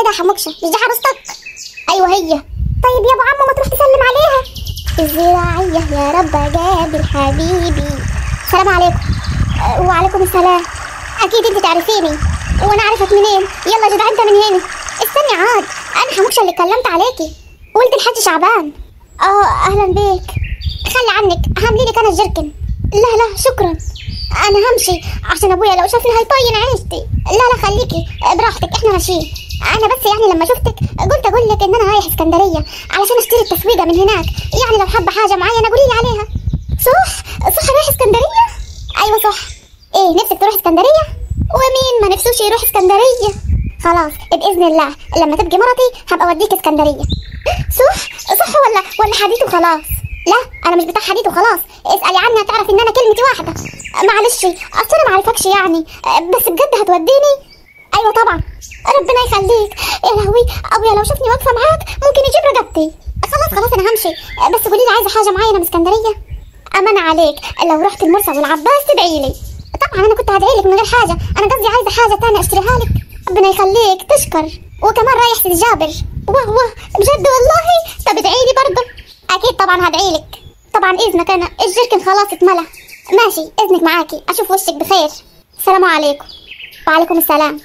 مالها حموكشه مش دي عروستك ايوه هي طيب يا ابو عمو ما تروح تسلم عليها الزراعيه يا رب جابر حبيبي السلام عليكم أه، وعليكم السلام اكيد انت تعرفيني وانا عارفك منين يلا يا جدع انت من هنا استني عاد انا حموكشه اللي اتكلمت عليكي ولد الحاج شعبان اه اهلا بيك خلي عنك هعملي لك انا الجركن لا لا شكرا انا همشي عشان ابويا لو شافني هيطين عيشتي لا لا خليكي براحتك احنا ماشيين انا بس يعني لما شفتك قلت اقول لك ان انا رايح اسكندريه علشان اشتري التسويقه من هناك يعني لو حابه حاجه معينه قولي لي عليها صح صح رايح اسكندريه ايوه صح ايه نفسك تروح اسكندريه ومين ما نفسوش يروح اسكندريه خلاص باذن الله لما تبقي مرتي هبقى اوديك اسكندريه صح صح ولا ولا حديث وخلاص لا انا مش بتاع حديث وخلاص اسالي عني هتعرف ان انا كلمتي واحده معلش اصل انا معرفكش يعني بس بجد هتوديني ايوه طبعا ربنا يخليك يا لهوي ابويا لو شافني واقفه معاك ممكن يجيب رقبتي خلاص خلاص انا همشي بس قولي لي عايزه حاجه معينه من اسكندريه امان عليك لو رحت المرسى والعباس تدعي لي طبعا انا كنت هدعي لك من غير حاجه انا قصدي عايزه حاجه تانية اشتريها لك ربنا يخليك تشكر وكمان رايح سيدي جابر واه واه بجد والله طب ادعي لي برضه اكيد طبعا هدعي لك طبعا اذنك انا الجركن خلاص اتملى ماشي اذنك معاكي اشوف وشك بخير السلام عليكم وعليكم السلام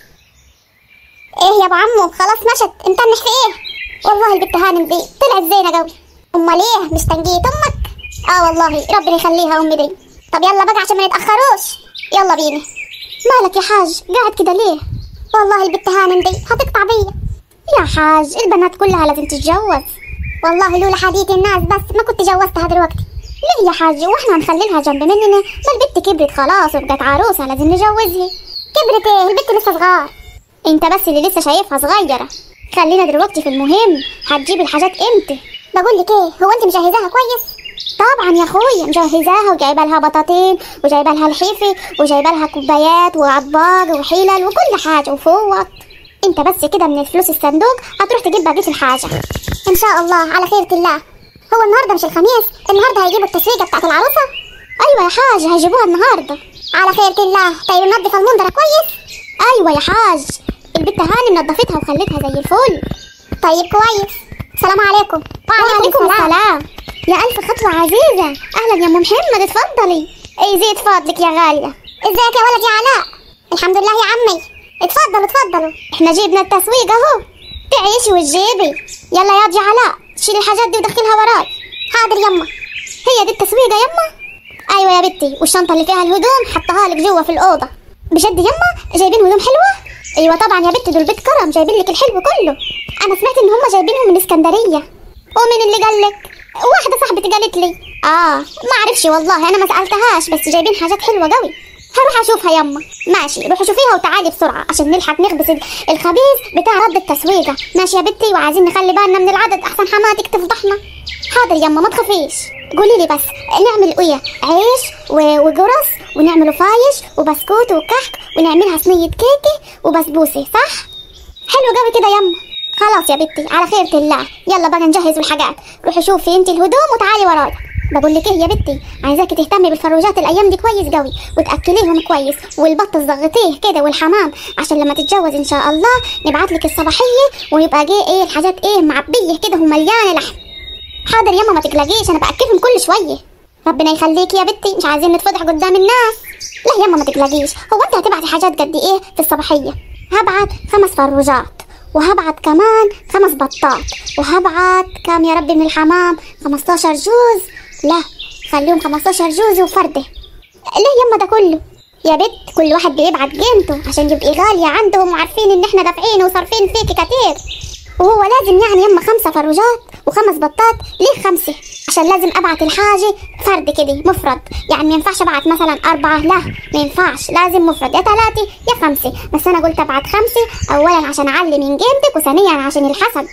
ايه يا ابو عمو خلاص مشت انت منح في ايه والله البت هانم دي طلعت زينه قوي امال ايه مش تنجيت امك اه والله ربنا يخليها امي دي طب يلا بقى عشان ما نتاخروش يلا بينا مالك يا حاج قاعد كده ليه والله البت هانم دي هتقطع بيا يا حاج البنات كلها لازم تتجوز والله لولا حديث الناس بس ما كنت جوزتها دلوقتي ليه يا حاج واحنا هنخليها جنب مننا ما البت كبرت خلاص وبقت عروسه لازم نجوزها كبرت ايه البت لسه صغار انت بس اللي لسه شايفها صغيره خلينا دلوقتي في المهم هتجيب الحاجات امتى بقول لك ايه هو انت مجهزاها كويس طبعا يا اخويا مجهزاها وجايبه لها بطاطين وجايبه لها الحيفي وجايبه لها كوبايات وعباج وحلل وكل حاجه وفوط انت بس كده من فلوس الصندوق هتروح تجيب بقيه الحاجه ان شاء الله على خيرة الله هو النهارده مش الخميس النهارده هيجيبوا التسويقه بتاعت العروسه ايوه يا حاج هيجيبوها النهارده على خيرة الله طيب ننضف المنظره كويس ايوه يا حاج البت هاني نظفتها وخلتها زي الفل طيب كويس السلام عليكم وعليكم السلام يا الف خطوه عزيزه اهلا يا ام محمد اتفضلي اي زيد فضلك يا غاليه ازيك يا ولد يا علاء الحمد لله يا عمي اتفضلوا اتفضلوا احنا جبنا التسويق اهو تعيشي وتجيبي يلا يا دي علاء شيلي الحاجات دي ودخلها وراي حاضر يما هي دي التسويقه يما ايوه يا بنتي والشنطه اللي فيها الهدوم حطها لك جوه في الاوضه بجد يما جايبين هدوم حلوه ايوه طبعا يا بنتي دول بيت كرم جايبين لك الحلو كله انا سمعت ان هم جايبينهم من اسكندريه ومين اللي قال لك واحده صاحبتي قالت لي اه ما اعرفش والله انا ما سالتهاش بس جايبين حاجات حلوه قوي هروح اشوفها يما ماشي روحي شوفيها وتعالي بسرعه عشان نلحق نخبز ال- الخبيز بتاع رد التسويقه ماشي يا بنتي وعايزين نخلي بالنا من العدد احسن حماتك تفضحنا حاضر يما ما تخافيش قولي لي بس نعمل ايه عيش و- وجرس ونعمله فايش وبسكوت وكحك ونعملها صينيه كيكه وبسبوسه صح حلو قوي كده يما خلاص يا بنتي على خيرة الله يلا بقى نجهز الحاجات روحي شوفي انت الهدوم وتعالي ورايا بقول لك ايه يا بنتي عايزاكي تهتمي بالفروجات الايام دي كويس قوي وتاكليهم كويس والبط تزغطيه كده والحمام عشان لما تتجوز ان شاء الله نبعت لك الصباحيه ويبقى جه ايه الحاجات ايه معبيه كده ومليانه لحم حاضر ياما ما تقلقيش انا باكلهم كل شويه ربنا يخليكي يا بنتي مش عايزين نتفضح قدام الناس لا ياما ما تقلقيش هو انت هتبعتي حاجات قد ايه في الصباحيه هبعت خمس فروجات وهبعت كمان خمس بطات وهبعت كام يا ربي من الحمام 15 جوز لا خليهم 15 جوز وفردة ليه يما ده كله يا بنت كل واحد بيبعت قيمته عشان يبقى غالية عندهم وعارفين ان احنا دافعين وصارفين فيكي كتير وهو لازم يعني يما خمسة فروجات وخمس بطات ليه خمسة عشان لازم ابعت الحاجة فرد كده مفرد يعني ما ينفعش ابعت مثلا أربعة لا ما ينفعش لازم مفرد يا ثلاثة يا خمسة بس انا قلت ابعت خمسة اولا عشان اعلي من قيمتك وثانيا عشان الحسب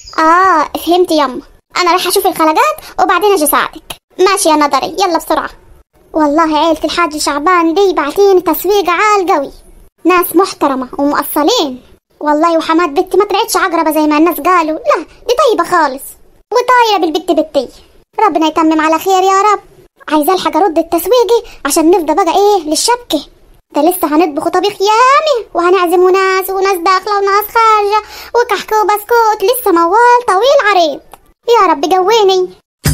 اه فهمت يما انا رايحة اشوف الخلقات وبعدين اجي اساعدك ماشي يا نظري يلا بسرعة والله عيلة الحاج شعبان دي بعتين تسويق عال قوي ناس محترمة ومؤصلين والله وحماد بنتي ما طلعتش عقربة زي ما الناس قالوا لا دي طيبة خالص وطايرة بالبت بتي ربنا يتمم على خير يا رب عايزة الحق ارد التسويقي عشان نفضى بقى ايه للشبكة ده لسه هنطبخ طبيخ يامي وهنعزم ناس وناس داخلة وناس خارجة وكحك وبسكوت لسه موال طويل عريض يا رب جويني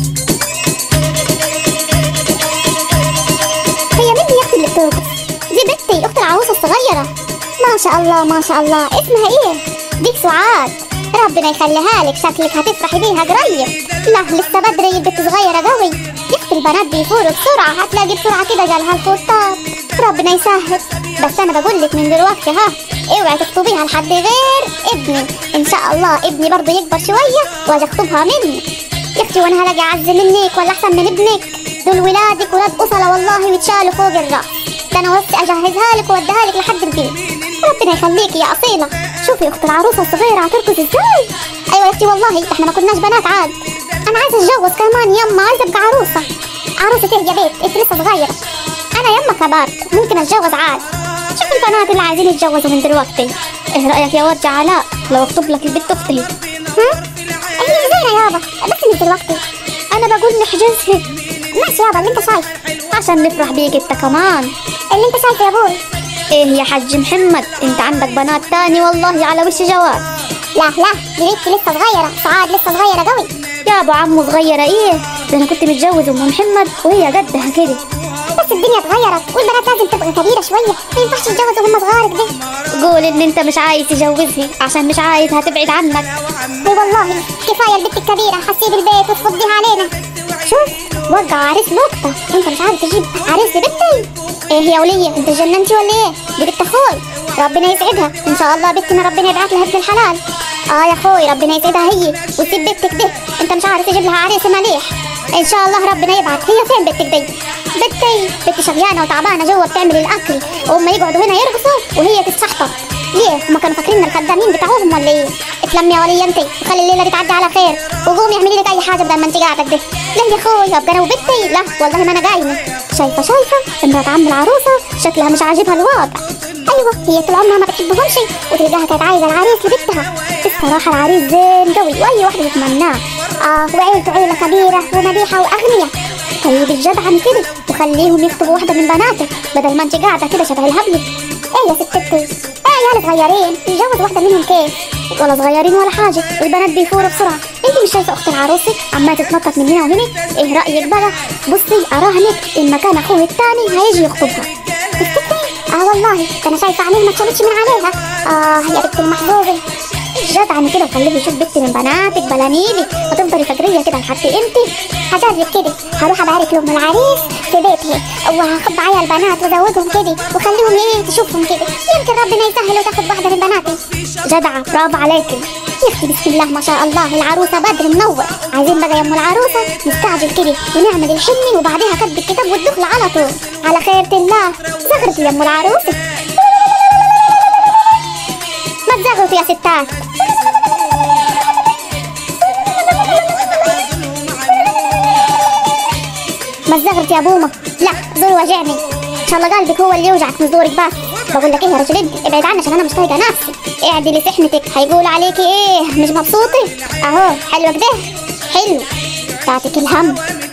هي مين دي يا اختي اللي بترقص دي بنتي اخت العروسة الصغيرة ما شاء الله ما شاء الله اسمها ايه دي سعاد ربنا يخليها لك شكلك هتفرحي بيها قريب لا لسه بدري البنت صغيرة قوي يا اختي البنات بيفوروا بسرعة هتلاقي بسرعة كده جالها الفستان ربنا يسهل بس انا بقول لك من دلوقتي ها اوعي تخطبيها لحد غير ابني ان شاء الله ابني برضه يكبر شوية واجي اخطبها مني يا اختي وانا هلاقي اعز منك ولا احسن من ابنك دول ولادك ولاد اصلة والله ويتشالوا فوق الراس ده انا وصي اجهزها لك واديها لك لحد البيت ربنا يخليكي يا اصيله شوفي اخت العروسه الصغيره هترقص ازاي ايوه يا اختي والله احنا ما كناش بنات عاد انا عايزه اتجوز كمان يما عايزه ابقى عروسه عروسه ايه يا بيت انت لسه صغيره انا يما كبرت ممكن اتجوز عاد شوف البنات اللي عايزين يتجوزوا من دلوقتي ايه رايك يا ورجة علاء لو اخطب لك البنت اختي ها هي زينه يابا بس مش دلوقتي انا بقول نحجزها ماشي يابا اللي انت شايف عشان نفرح بيك انت كمان اللي انت شايفه يا ابوي ايه يا حج محمد انت عندك بنات تاني والله على وش جواز لا لا دي بنتي لسه صغيرة سعاد لسه صغيرة قوي يا ابو عمو صغيرة ايه ده انا كنت متجوز ام محمد وهي قدها كده بس الدنيا اتغيرت والبنات لازم تبقى كبيرة شوية ما ينفعش تتجوزوا وهم صغار كده قول ان انت مش عايز تجوزها عشان مش عايزها تبعد عنك اي والله كفاية البنت الكبيرة هتسيب البيت وتفضيها علينا شوف وقع عريس نقطة انت مش عارف تجيب عريس لبنتي ايه يا ولية انت جننتي ولا ايه دي بنت اخوي ربنا يسعدها ان شاء الله بنتنا ربنا يبعت لها ابن الحلال اه يا اخوي ربنا يسعدها هي وتسيب بنتك دي انت مش عارف تجيب لها عريس مليح ان شاء الله ربنا يبعت هي فين بنتك دي بنتي بنتي شقيانة وتعبانة جوا بتعمل الاكل وهم يقعدوا هنا يرقصوا وهي تتشحطط ليه هما كانوا فاكرين الخدامين بتاعهم ولا ايه اتلمي يا ولية انتي وخلي الليلة دي تعدي على خير وقومي اعملي لك اي حاجة بدل ما انت قاعدة كده لا يا اخوي ابقى انا وبنتي لا والله ما انا قايمة شايفة شايفة امرأة عم العروسة شكلها مش عاجبها الوضع ايوه هي طول عمرها ما بتحبهمش وتلقاها كانت عايزة العريس لبنتها الصراحة العريس زين قوي واي واحدة تتمناه اه وعيلته عيلة كبيرة ومليحة واغنية طيب الجدعن كده وخليهم يخطبوا واحدة من بناتك بدل ما انت قاعدة كده شبه الهبلة ايه يا ستتي ايه عيال صغيرين يتجوز واحدة منهم كيف ولا صغيرين ولا حاجة البنات بيفوروا بسرعة انت مش شايفة اخت العروسة عمالة تتنطط من هنا وهنا ايه رأيك بقى بصي اراهنك ان مكان اخوه التاني هيجي يخطبها تفتكري اه والله ده انا شايفة عينيه ما اتشالتش من عليها اه يا بنت المحظوظة جدعني كده وخليه يشوف بنت من بناتك بلانيلي وتفضلي فجريه كده لحد امتى هجرب كده هروح ابارك لام العريس في بيتها وهاخد معايا البنات وازوجهم كده وخليهم ايه تشوفهم كده يمكن ربنا يسهل وتاخد واحده من بناتي جدعه برافو عليكي يا اختي بسم الله ما شاء الله العروسه بدر منور عايزين بقى يا ام العروسه نستعجل كده ونعمل الحني وبعدها كتب الكتاب والدخل على طول على خيرة الله زغرتي يا ام العروسه ما تزغرطوا يا ستات ما تزغرط يا بومة لا زور وجعني ان شاء الله قلبك هو اللي يوجعك مش زورك بس بقول لك ايه يا رجل انت ابعد عني عشان انا مش طايقه نفسي اعدلي سحنتك هيقول عليكي ايه مش مبسوطه اهو حلوه كده حلو تعطيك الهم